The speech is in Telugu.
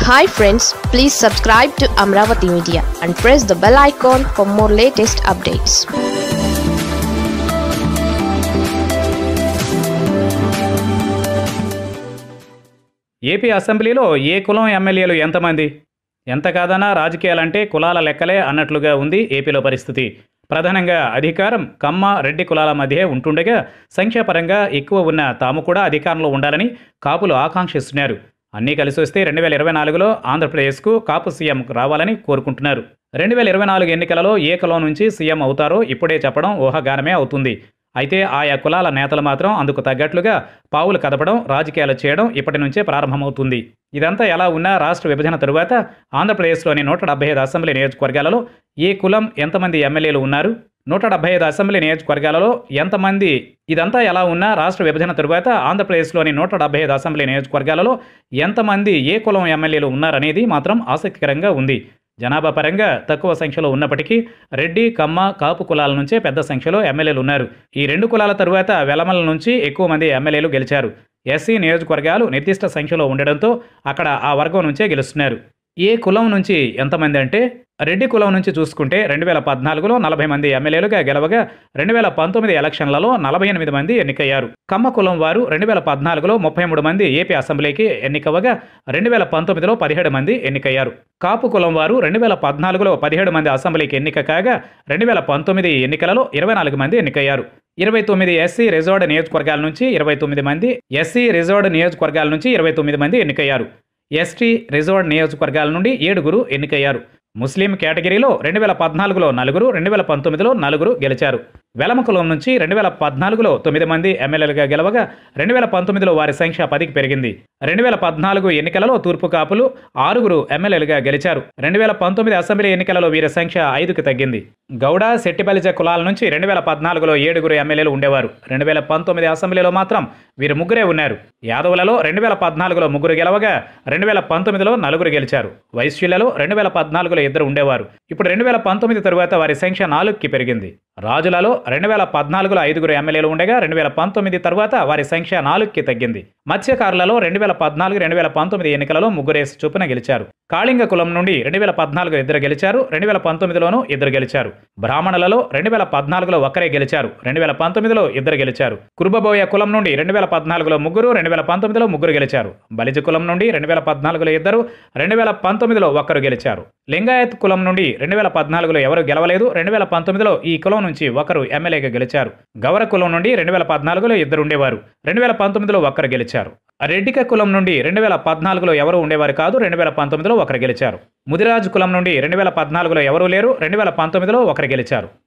hi friends please subscribe to Amaravati media and press the bell icon for more latest updates AP అసెంబ్లీలో ఏ కులం ఎమ్మెల్యేలు ఎంతమంది ఎంత కాదన్నా రాజకీయాలంటే కులాల లెక్కలే అన్నట్లుగా ఉంది ఏపీలో పరిస్థితి ప్రధానంగా అధికారం కమ్మ రెడ్డి కులాల మధ్య ఉంటుండగా సంఖ్యాపరంగా ఎక్కువ ఉన్న తాము కూడా అధికారంలో ఉండాలని కాపులు ఆకాంక్షిస్తున్నారు అన్నీ కలిసి వస్తే రెండు వేల ఇరవై నాలుగులో ఆంధ్రప్రదేశ్కు కాపు సీఎం రావాలని కోరుకుంటున్నారు రెండు వేల ఇరవై నాలుగు ఎన్నికలలో ఏ కులం నుంచి సీఎం అవుతారో ఇప్పుడే చెప్పడం ఊహాగానమే అవుతుంది అయితే ఆయా కులాల నేతలు మాత్రం అందుకు తగ్గట్లుగా పావులు కదపడం రాజకీయాలు చేయడం ఇప్పటి నుంచే ప్రారంభమవుతుంది ఇదంతా ఎలా ఉన్నా రాష్ట్ర విభజన తరువాత ఆంధ్రప్రదేశ్లోని నూట డెబ్బై ఐదు అసెంబ్లీ నియోజకవర్గాలలో ఏ కులం ఎంతమంది ఎమ్మెల్యేలు ఉన్నారు నూట డెబ్బై ఐదు అసెంబ్లీ నియోజకవర్గాలలో ఎంతమంది ఇదంతా ఎలా ఉన్నా రాష్ట్ర విభజన తరువాత ఆంధ్రప్రదేశ్లోని నూట డెబ్బై ఐదు అసెంబ్లీ నియోజకవర్గాలలో ఎంతమంది ఏ కులం ఎమ్మెల్యేలు ఉన్నారనేది మాత్రం ఆసక్తికరంగా ఉంది జనాభా పరంగా తక్కువ సంఖ్యలో ఉన్నప్పటికీ రెడ్డి కమ్మ కాపు కులాల నుంచే పెద్ద సంఖ్యలో ఎమ్మెల్యేలు ఉన్నారు ఈ రెండు కులాల తరువాత వెలమల నుంచి ఎక్కువ మంది ఎమ్మెల్యేలు గెలిచారు ఎస్సీ నియోజకవర్గాలు నిర్దిష్ట సంఖ్యలో ఉండడంతో అక్కడ ఆ వర్గం నుంచే గెలుస్తున్నారు ఏ కులం నుంచి ఎంతమంది అంటే రెడ్డి కులం నుంచి చూసుకుంటే రెండు వేల పద్నాలుగులో నలభై మంది ఎమ్మెల్యేలుగా గెలవగా రెండు వేల పంతొమ్మిది ఎలక్షన్లలో నలభై ఎనిమిది మంది ఎన్నికయ్యారు కమ్మ కులం వారు రెండు వేల పద్నాలుగులో ముప్పై మూడు మంది ఏపీ అసెంబ్లీకి ఎన్నికవ్వగా రెండు వేల పంతొమ్మిదిలో పదిహేడు మంది ఎన్నికయ్యారు కాపు కులం వారు రెండు వేల పద్నాలుగులో పదిహేడు మంది అసెంబ్లీకి ఎన్నిక కాగా రెండు వేల పంతొమ్మిది ఎన్నికలలో ఇరవై నాలుగు మంది ఎన్నికయ్యారు ఇరవై తొమ్మిది ఎస్సీ రిజర్వ్డ్ నియోజకవర్గాల నుంచి ఇరవై తొమ్మిది మంది ఎస్సీ రిజర్వ్డ్ నియోజకవర్గాల నుంచి ఇరవై తొమ్మిది మంది ఎన్నికయ్యారు ఎస్టీ రిజర్వ్డ్ నియోజకవర్గాల నుండి ఏడుగురు ఎన్నికయ్యారు ముస్లిం కేటగిరీలో రెండు వేల పద్నాలుగులో నలుగురు రెండు వేల పంతొమ్మిదిలో నలుగురు గెలిచారు వెలమ కులం నుంచి రెండు వేల పద్నాలుగులో తొమ్మిది మంది ఎమ్మెల్యేలుగా గెలవగా రెండు వేల పంతొమ్మిదిలో వారి సంఖ్య పదికి పెరిగింది రెండు వేల పద్నాలుగు ఎన్నికలలో తూర్పు కాపులు ఆరుగురు ఎమ్మెల్యేలుగా గెలిచారు రెండు వేల పంతొమ్మిది అసెంబ్లీ ఎన్నికలలో వీరి సంఖ్య ఐదుకి తగ్గింది గౌడ శెట్టిబలిజ కులాల నుంచి రెండు వేల పద్నాలుగులో ఏడుగురు ఎమ్మెల్యేలు ఉండేవారు రెండు వేల పంతొమ్మిది అసెంబ్లీలో మాత్రం వీరు ముగ్గురే ఉన్నారు యాదవులలో రెండు వేల పద్నాలుగులో ముగ్గురు గెలవగా రెండు వేల పంతొమ్మిదిలో నలుగురు గెలిచారు వైశ్యులలో రెండు వేల పద్నాలుగులో ఇద్దరు ఉండేవారు ఇప్పుడు రెండు వేల పంతొమ్మిది తరువాత వారి సంఖ్య నాలుగుకి పెరిగింది రాజులలో రెండు వేల పద్నాలుగులో ఐదుగురు ఎమ్మెల్యేలు ఉండగా రెండు వేల పంతొమ్మిది తరువాత వారి సంఖ్య నాలుగుకి తగ్గింది మత్స్యకారులలో రెండు వేల పద్నాలుగు రెండు వేల పంతొమ్మిది ఎన్నికలలో ముగ్గురేసి చొప్పున గెలిచారు కాళింగ కులం నుండి రెండు వేల పద్నాలుగు ఇద్దరు గెలిచారు రెండు వేల పంతొమ్మిదిలోనూ ఇద్దరు గెలిచారు బ్రాహ్మణులలో రెండు వేల పద్నాలుగులో ఒక్కరే గెలిచారు రెండు వేల పంతొమ్మిదిలో ఇద్దరు గెలిచారు కురుబబోయ కులం నుండి రెండు వేల పద్నాలుగులో ముగ్గురు రెండు వేల పంతొమ్మిదిలో ముగ్గురు గెలిచారు బలిజ కులం నుండి రెండు వేల పద్నాలుగులో ఇద్దరు రెండు వేల పంతొమ్మిదిలో ఒక్కరు గెలిచారు లింగాయత్ కులం నుండి రెండు వేల పద్నాలుగులో ఎవరు గెలవలేదు రెండు వేల పంతొమ్మిదిలో ఈ కులం నుంచి ఒకరు ఎమ్మెల్యేగా గెలిచారు గౌర కులం నుండి రెండు వేల పద్నాలుగులో ఇద్దరు ఉండేవారు రెండు వేల పంతొమ్మిదిలో ఒక్కరు గెలిచారు రెడ్డిక కులం నుండి రెండు వేల పద్నాలుగులో ఎవరు ఉండేవారు కాదు రెండు వేల పంతొమ్మిదిలో ఒకరు గెలిచారు ముదిరాజు కులం నుండి రెండు వేల పద్నాలుగులో ఎవరూ లేరు రెండు వేల పంతొమ్మిదిలో ఒకరు గెలిచారు